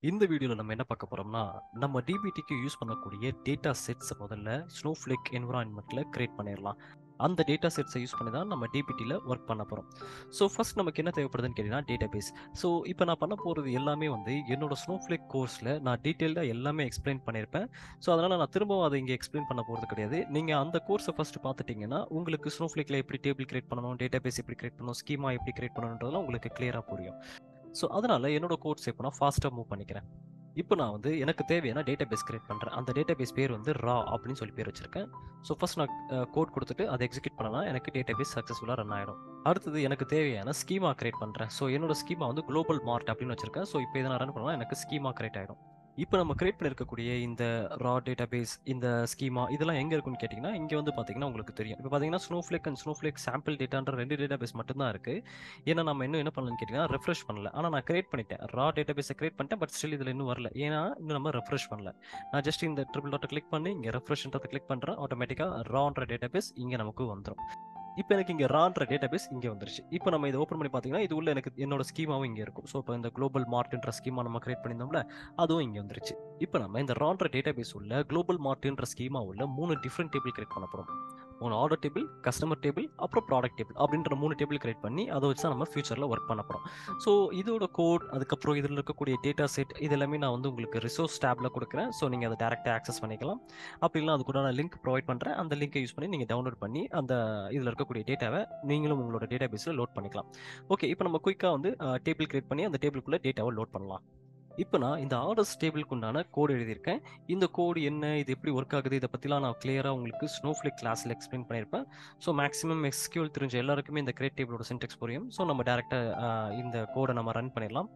இந்த வீடியோல நம்ம என்ன பார்க்க போறோம்னா, நம்ம DBTக்கு யூஸ் பண்ணக்கூடிய டேட்டா செட்ஸ முதல்ல Snowflake என்வைரன்மென்ட்ல கிரியேட் பண்ணிறலாம். அந்த டேட்டா செட்ஸ யூஸ் பண்ணி தான் நம்ம DBTல வொர்க் பண்ண போறோம். ஸோ ஃபர்ஸ்ட் நமக்கு என்ன தேவைப்படுதுன்னு கேட்டீங்கன்னா, டேட்டாபேஸ். ஸோ இப்ப நான் பண்ண போறது எல்லாமே வந்து என்னோட Snowflake கோர்ஸ்ல நான் டீட்டெயில்டா எல்லாமே எக்ஸ்பிளைன் பண்ணியிருப்பேன். ஸோ அதனால நான் திரும்பவும் அத இங்க எக்ஸ்பிளைன் பண்ண போறது கிடையாது. நீங்க அந்த கோர்ஸ ஃபர்ஸ்ட் பார்த்துட்டீங்கன்னா, உங்களுக்கு Snowflakeல எப்படி டேபிள் கிரியேட் பண்ணணும், டேட்டாபேஸ் எப்படி கிரியேட் பண்ணணும், ஸ்கீமா எப்படி கிரியேட் பண்ணணும்ன்றதெல்லாம் உங்களுக்கு கிளியரா புரியும். ஸோ அதனால என்னோட கோர்ஸ் இப்ப நான் ஃபாஸ்ட்டா மூவ் பண்ணிக்கிறேன். இப்ப நான் வந்து எனக்கு தேவையான டேட்டாபேஸ் கிரியேட் பண்றேன். அந்த டேட்டாபேஸ் பேர் வந்து ரா அப்படின்னு சொல்லி பேர் வச்சிருக்கேன். ஸோ ஃபர்ஸ்ட் நான் அ கோட் குடுத்துட்டு அத எக்ஸிக்யூட் பண்ணனா எனக்கு டேட்டாபேஸ் சக்சஸ்ஃபுல்லா ரன் ஆயிடும். அடுத்தது எனக்கு தேவையான ஸ்கீமா கிரியேட் பண்றேன். ஸோ என்னோட ஸ்கீமா வந்து குளோபல் மார்ட் அப்படின்னு வச்சிருக்கேன். ஸோ இப்ப இத நான் ரன் பண்ணா எனக்கு ஸ்கீமா கிரியேட் ஆயிடும். இப்ப நம்ம கிரியேட் பண்ணியிருக்கக்கூடிய இந்த ரா டேட்டாபேஸ், இந்த ஸ்கீமா இதெல்லாம் எங்க இருக்குன்னு கேட்டீங்கன்னா, இங்க வந்து பார்த்தீங்கன்னா உங்களுக்கு தெரியும். இப்ப பார்த்தீங்கன்னா Snowflake அண்ட் Snowflake சாம்பிள் டேட்டான்ற 2 டேட்டாபேஸ் மட்டும் தான் இருக்கு. ஏன்னா நம்ம இன்னும் என்ன பண்ணலன்னு கேட்டீங்கன்னா, ரிஃப்ரெஷ் பண்ணல. ஆனா நான் கிரியேட் பண்ணிட்டேன். ரா டேட்டாபேஸ கிரியேட் பண்ணிட்டேன். பட் ஸ்டில் இதுல இன்னும் வரல. ஏன்னா இன்னும் நம்ம ரிஃப்ரெஷ் பண்ணல. நான் ஜஸ்ட் இந்த ட்ரிபிள் டாட்ட கிளிக் பண்ணி இங்க ரிஃப்ரெஷ்ன்றத கிளிக் பண்றேன். ஆட்டோமேட்டிக்கா ரான்ற டேட்டாபேஸ் இங்க நமக்கு வந்துரும். இப்ப எனக்கு இங்க ரான்ற டேட்டாபேஸ் இங்க வந்துருச்சு. இப்ப நம்ம இத ஓப்பன் பண்ணி பார்த்தீங்கன்னா, இது உள்ள எனக்கு என்னோட ஸ்கீமாவும் இங்க இருக்கும். ஸோ இப்ப இந்த குளோபல் மார்ட்ன்ற ஸ்கீமா நம்ம கிரியேட் பண்ணியிருந்தோம்ல, அதுவும் இங்க வந்துருச்சு. இப்ப நம்ம இந்த ரான்ற டேட்டாபேஸ் உள்ள குளோபல் மார்ட்ன்ற ஸ்கீமா உள்ள 3 டிஃபரெண்ட் டேபிள் கிரியேட் பண்ண போறோம். 3 ஆர்டர் டேபிள், கஸ்டமர் டேபிள், அப்புறம் ப்ராடக்ட் டேபிள் அப்படின்ற 3 டேபிள் கிரியேட் பண்ணி அத வச்சு தான் நம்ம ஃபியூச்சர்ல வொர்க் பண்ண போறோம். ஸோ இதோட கோட், அதுக்கப்புறம் இதுல இருக்கக்கூடிய டேட்டா செட் இது எல்லாமே நான் வந்து உங்களுக்கு ரிசோர்ஸ் டேப்ல குடுக்குறேன். ஸோ நீங்க அத டைரக்ட்டா ஆக்சஸ் பண்ணிக்கலாம். அப்படி இல்லனா அதுக்குண்டான லிங்க் புரொவைட் பண்றேன். அந்த லிங்க யூஸ் பண்ணி நீங்க டவுன்லோட் பண்ணி அந்த இதுல இருக்கக்கூடிய டேட்டாவ நீங்களும் உங்களோட டேட்டாபேஸ்ல லோட் பண்ணிக்கலாம். ஓகே இப்ப நம்ம குயிக்கா வந்து அ டேபிள் கிரியேட் பண்ணி அந்த டேபிள்குள்ள டேட்டாவ லோட் பண்ணலாம். இப்ப நான் இந்த ஆர்டர்ஸ் டேபிள்க்கு உண்டான கோட் எழுதியிருக்கேன். இந்த கோட் என்ன? இது எப்படி வொர்க் ஆகுது? இத பத்திலாம் நான் கிளியரா உங்களுக்கு Snowflake கிளாஸ்ல எக்ஸ்பிளைன் பண்ணியிருப்பேன். ஸோ மேக்ஸிமம் SQL தெரிஞ்ச எல்லாருக்குமே இந்த கிரியேட் டேபிளோட சின்டாக்ஸ் புரியும். ஸோ நம்ம டைரக்ட்டா அ இந்த கோட நம்ம ரன் பண்ணிடலாம்.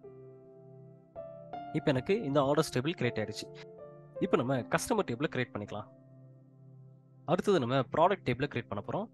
இப்ப எனக்கு இந்த ஆர்டர்ஸ் டேபிள் கிரியேட் ஆயிடுச்சு. இப்ப நம்ம கஸ்டமர் டேபிள கிரியேட் பண்ணிக்கலாம். அடுத்தது நம்ம ப்ராடக்ட் டேபிள கிரியேட் பண்ண போறோம்.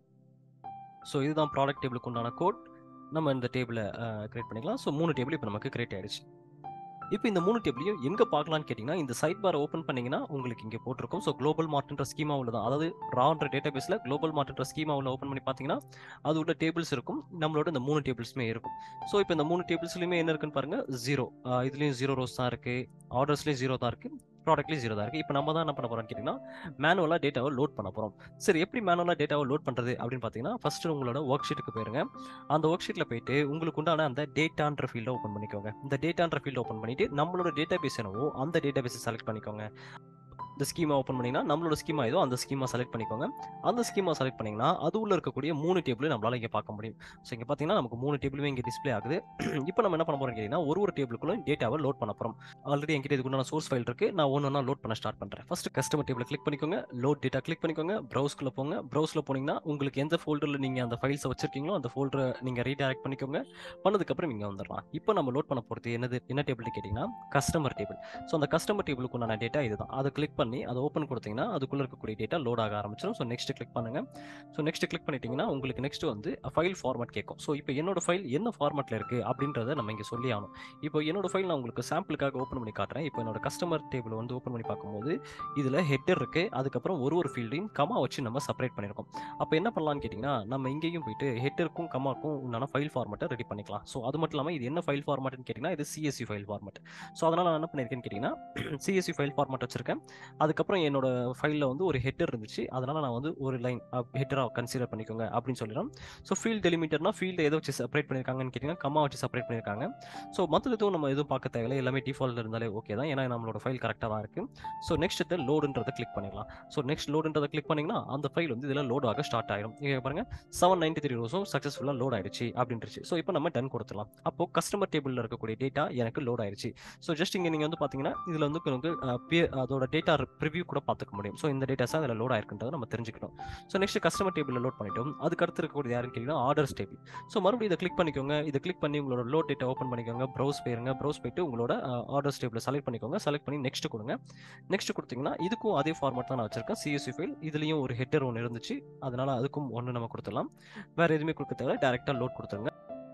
ஸோ இதுதான் ப்ராடக்ட் டேபிளுக்கு உண்டான கோட். நம்ம இந்த டேபிள அ கிரியேட் பண்ணிக்கலாம். ஸோ 3 டேபிள் இப்ப நமக்கு கிரியேட் ஆயிடுச்சு. இப்ப இந்த 3 டேபிளையும் எங்க பார்க்கலாம்னு கேட்டீங்கன்னா, இந்த சைட் பார ஓப்பன் பண்ணீங்கன்னா, உங்களுக்கு இங்க போட்டிருக்கும். ஸோ குளோபல் மார்ட்ன்ற ஸ்கீமா உள்ள தான். அதாவது ரான்ற டேட்டாபேஸ்ல குளோபல் மார்ட்ன்ற ஸ்கீமா உள்ள ஓப்பன் பண்ணி பார்த்தீங்கன்னா, அது உள்ள டேபிள்ஸ் இருக்கும். நம்மளோட இந்த 3 டேபிள்ஸுமே இருக்கும். ஸோ இப்ப இந்த 3 டேபிள்ஸ்லயுமே என்ன இருக்குன்னு பாருங்க. 0 அ இதுலயும் 0 ரோஸ் தான் இருக்கு. ஆர்டர்ஸ்லயும் 0 தான் இருக்கு. ப்ராடக்ட்லயும் 0 தான் இருக்கு. இப்ப நம்ம தான் என்ன பண்ண போறோம்னு கேட்டீங்கன்னா, மேனுவலா டேட்டாவ லோட் பண்ண போறோம். சரி எப்படி மேனுவலா டேட்டாவ லோட் பண்றது அப்படின்னு பார்த்தீங்கன்னா, ஃபர்ஸ்ட் உங்களோட வொர்க் ஷீட்டுக்கு போயிருங்க. அந்த வொர்க் ஷீட்ல போயிட்டு உங்களுக்கு உண்டான அந்த டேட்டான்ற ஃபீல்ட ஓப்பன் பண்ணிக்கோங்க. இந்த டேட்டான்ற ஃபீல்ட ஓப்பன் பண்ணிட்டு நம்மளோட டேட்டாபேஸ் என்னவோ அந்த டேட்டாபேஸ செலக்ட் பண்ணிக்கோங்க. இந்த ஸ்கீமா ஓப்பன் பண்ணீங்கன்னா, நம்மளோட ஸ்கீமா ஏதோ அந்த ஸ்கீமா செலக்ட் பண்ணிக்கோங்க. அந்த ஸ்கீமா செலக்ட் பண்ணீங்கன்னா, அது உள்ள இருக்கக்கூடிய 3 டேபிளும் நம்மளால இங்க பார்க்க முடியும். ஸோ இங்க பார்த்தீங்கன்னா, நமக்கு 3 டேபிளுமே இங்க டிஸ்ப்ளே ஆகுது. இப்ப நம்ம என்ன பண்ண போறோம்னு கேட்டீங்கன்னா, ஒரு ஒரு டேபிளுக்குள்ளும் டேட்டாவ லோட் பண்ண போறோம். ஆல்ரெடி என்கிட்ட இதுக்கு உண்டான சோர்ஸ் ஃபைல் இருக்கு. நான் ஒண்ணு ஒண்ணா லோட் பண்ண ஸ்டார்ட் பண்றேன். ஃபர்ஸ்ட் கஸ்டமர் டேபிள கிளிக் பண்ணிக்கோங்க. லோட் டேட்டா கிளிக் பண்ணிக்கோங்க. ப்ரௌஸ்க்குள்ள போங்க. ப்ரௌஸ்ல போனீங்கன்னா, உங்களுக்கு எந்த ஃபோல்டர்ல நீங்க அந்த ஃபைல்ஸ வச்சிருக்கீங்களோ, அந்த ஃபோல்டர நீங்க ரீடைரக்ட் பண்ணிக்கோங்க. பண்ணதுக்கப்புறம் இங்க வந்துரலாம். இப்ப நம்ம லோட் பண்ண போறது என்னது? என்ன டேபிள்னு கேட்டீங்கன்னா, கஸ்டமர் டேபிள். ஸோ அந்த கஸ்டமர் டேபிளுக்கு உண்டான டேட்டா இதுதான். அத கிளிக் பண்ணி அத ஓப்பன் குடுத்தீங்கன்னா, அதுக்குள்ள இருக்கக்கூடிய டேட்டா லோட் ஆக ஆரம்பிச்சிரும். ஸோ நெக்ஸ்ட் கிளிக் பண்ணுங்க. ஸோ நெக்ஸ்ட் கிளிக் பண்ணிட்டீங்கன்னா, உங்களுக்கு நெக்ஸ்ட் வந்து ஃபைல் ஃபார்மேட் கேட்கும். ஸோ இப்ப என்னோட ஃபைல் என்ன ஃபார்மேட்ல இருக்கு அப்படின்றத நம்ம இங்க சொல்லி ஆகணும். இப்போ என்னோட ஃபைல் நான் உங்களுக்கு சாம்பிளுக்காக ஓப்பன் பண்ணி காட்டுறேன். இப்போ என்னோட கஸ்டமர் டேபிள் வந்து ஓப்பன் பண்ணி பார்க்கும்போது, இதுல ஹெட்டர் இருக்கு. அதுக்கப்புறம் ஒரு ஒரு ஃபீல்டையும் கமா வச்சு நம்ம செப்பரேட் பண்ணியிருக்கோம். அப்ப என்ன பண்ணலாம்னு கேட்டீங்கன்னா, நம்ம இங்கேயும் போயிட்டு ஹெட்டருக்கும், கமாக்கும் உண்டான ஃபைல் ஃபார்மேட்ட ரெடி பண்ணிக்கலாம். ஸோ அது மட்டும் இல்லாம இது என்ன ஃபைல் ஃபார்மேட்னு கேட்டீங்கன்னா, இது CSV ஃபைல் ஃபார்மேட். ஸோ அதனால நான் என்ன பண்ணியிருக்கேன்னு கேட்டீங்கன்னா, CSV ஃபைல் ஃபார்மேட் வச்சிருக்கேன். அதுக்கப்புறம் என்னோட ஃபைல்ல வந்து ஒரு ஹெட்டர் இருந்துச்சு. அதனால நான் வந்து ஒரு லைன் அ ஹெட்டரா கன்சிடர் பண்ணிக்கோங்க அப்படின்னு சொல்லிடுறோம். ஸோ ஃபீல்ட் டெலிமிட்டர்னா ஃபீல்ட எத வச்சு செப்பரேட் பண்ணியிருக்காங்கன்னு கேட்டீங்கன்னா, கமா வச்சு செப்பரேட் பண்ணியிருக்காங்க. ஸோ மத்தது எதுவும் நம்ம எதுவும் பார்க்க தேவையில்ல. எல்லாமே டிஃபால்ட்ல இருந்தாலே ஓகே தான். ஏன்னா நம்மளோட ஃபைல் கரெக்ட்டா தான் இருக்கு. ஸோ நெக்ஸ்ட் இந்த லோடுன்றத கிளிக் பண்ணிடலாம். ஸோ நெக்ஸ்ட் லோடுன்றத கிளிக் பண்ணீங்கன்னா, அந்த ஃபைல் வந்து இதுல லோட் ஆக ஸ்டார்ட் ஆயிடும். இங்க பாருங்க 793 ரோஸும் சக்சஸ்ஃபுல்லா லோட் ஆயிடுச்சு அப்படின்ருச்சு. ஸோ இப்ப நம்ம டன் குடுத்துடலாம். அப்போ கஸ்டமர் டேபிள்ல இருக்கக்கூடிய டேட்டா எனக்கு லோட் ஆயிடுச்சு. ஸோ ஜஸ்ட் இங்க நீங்க வந்து பார்த்தீங்கன்னா, இதுல வந்து உங்களுக்கு அ பே அதோட டேட்டா ப்ரிவ்யூ கூட பார்த்துக்க முடியும். ஸோ இந்த டேட்டாஸ் தான் இதுல லோட் ஆயிருக்குன்றத நம்ம தெரிஞ்சுக்கணும். ஸோ நெக்ஸ்ட் கஸ்டமர் டேபிள்ல லோட் பண்ணிட்டோம். அதுக்கு அடுத்து இருக்கக்கூடியது யாருன்னு கேட்டீங்கன்னா, ஆர்டர்ஸ் டேபிள். ஸோ மறுபடியும் இத கிளிக் பண்ணிக்கோங்க. இத கிளிக் பண்ணி உங்களோட லோட் டேட்டா ஓப்பன் பண்ணிக்கோங்க. ப்ரௌஸ் போயிருங்க. ப்ரௌஸ் போயிட்டு உங்களோட அ ஆர்டர்ஸ் டேபிள செலக்ட் பண்ணிக்கோங்க. செலக்ட் பண்ணி நெக்ஸ்ட் குடுங்க. நெக்ஸ்ட் குடுத்தீங்கன்னா, இதுக்கும் அதே ஃபார்மேட் தான் நான் வச்சிருக்கேன். CSV file. இதுலயும் ஒரு ஹெட்டர் ஒண்ணு இருந்துச்சு. அதனால அதுக்கும் 1 நம்ம குடுத்துடலாம். வேற எதுவுமே குடுக்க தேவையில்ல. டைரக்ட்டா லோட் குடுத்துருங்க.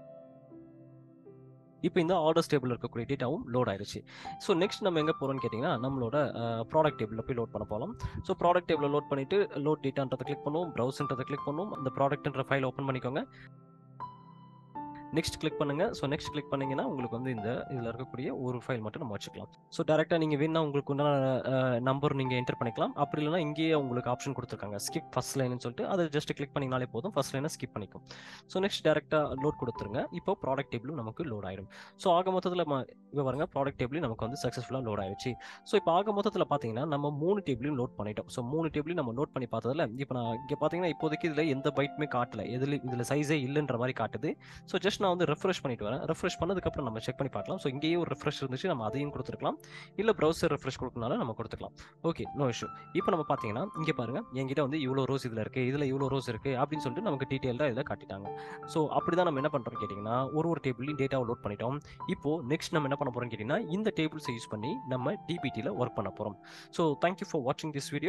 இப்ப இந்த ஆர்டர்ஸ் டேபிள்ல இருக்கக்கூடிய டேட்டாவும் லோட் ஆயிடுச்சு. ஸோ நெக்ஸ்ட் நம்ம எங்க போறோம்னு கேட்டீங்கன்னா, நம்மளோட அ ப்ராடக்ட் டேபிள்ல போய் லோட் பண்ண போலாம். ஸோ ப்ராடக்ட் டேபிள்ல லோட் பண்ணிட்டு, லோட் டேட்டான்றத கிளிக் பண்ணுவோம். ப்ரௌஸ்ன்றத கிளிக் பண்ணுவோம். அந்த ப்ராடக்ட்ன்ற ஃபைல ஓப்பன் பண்ணிக்கோங்க. நெக்ஸ்ட் கிளிக் பண்ணுங்க ஸோ நெக்ஸ்ட் கிளிக் பண்ணீங்கன்னா உங்களுக்கு வந்து இந்த இதில் இருக்கக்கூடிய ஒரு ஃபைல் மட்டும் நம்ம வச்சுக்கலாம் ஸோ டேரெக்டாக நீங்கள் வேணா உங்களுக்கு உண்டான நம்பர் நீங்கள் என்டர் பண்ணிக்கலாம் அப்படி இல்லைனா இங்கேயே உங்களுக்கு ஆப்ஷன் கொடுத்துருக்காங்க ஸ்கிப் ஃபர்ஸ்ட் லைன்னு சொல்லிட்டு அதை ஜஸ்ட் கிளிக் பண்ணிங்கனாலே போதும் ஃபர்ஸ்ட் லைனை ஸ்கிப் பண்ணிக்கும் ஸோ நெக்ஸ்ட் டேரெக்டாக லோட் கொடுத்துருங்க இப்போ ப்ராடக்ட் டேபிளும் நமக்கு லோட் ஆயிடும் ஸோ ஆக மொத்தத்தில் இப்போ பாருங்க ப்ராடக்ட் டேபிளும் நமக்கு வந்து சக்ஸஸ்ஃபுல்லாக லோட் ஆயிடுச்சு ஸோ இப்போ ஆக மொத்தத்தில் பார்த்தீங்கன்னா நம்ம மூணு டேபிளையும் லோட் பண்ணிட்டோம் ஸோ மூணு டேபிளையும் நம்ம நோட் பண்ணி பார்த்ததுல இப்போ நான் இங்கே பார்த்தீங்கன்னா இப்போதைக்கு இதில் எந்த பைட்டுமே காட்டல எதில் இதில் சைஸே இல்லைன்ற மாதிரி காட்டுது ஸோ ஜஸ்ட் நான் வந்து ரெஃப்ரெஷ் பண்ணிட்டு வரேன் ரெஃப்ரெஷ் பண்ணதுக்கப்புறம் நம்ம செக் பண்ணி பார்க்கலாம் ஸோ இங்கேயே ஒரு ரெஃப்ரெஷ் இருந்துச்சு நம்ம அதையும் கொடுத்துருக்கலாம் இல்லை ப்ரௌசர் ரெஃப்ரெஷ் கொடுக்கனாலும் நம்ம கொடுத்துக்கலாம் ஓகே நோ இஷ்யூ இப்போ நம்ம பார்த்தீங்கன்னா இங்கே பாருங்க என்கிட்ட வந்து இவ்வளோ ரோஸ் இதில் இருக்குது இதில் இவ்வளோ ரோஸ் இருக்குது அப்படின்னு சொல்லிட்டு நமக்கு டீட்டெயிலாக இதில் காட்டிட்டாங்க ஸோ அப்படி தான் நம்ம என்ன பண்ணுறோம் கேட்டிங்கன்னா ஒரு ஒரு டேபிளையும் டேட்டாவை லோட் பண்ணிட்டோம் இப்போ நெக்ஸ்ட் நம்ம என்ன பண்ண போகிறோம் கேட்டிங்கன்னா இந்த டேபிள்ஸை யூஸ் பண்ணி நம்ம டிபிடியில் ஒர்க் பண்ண போகிறோம் ஸோ தேங்க்யூ ஃபார் வாட்சிங் திஸ் வீடியோ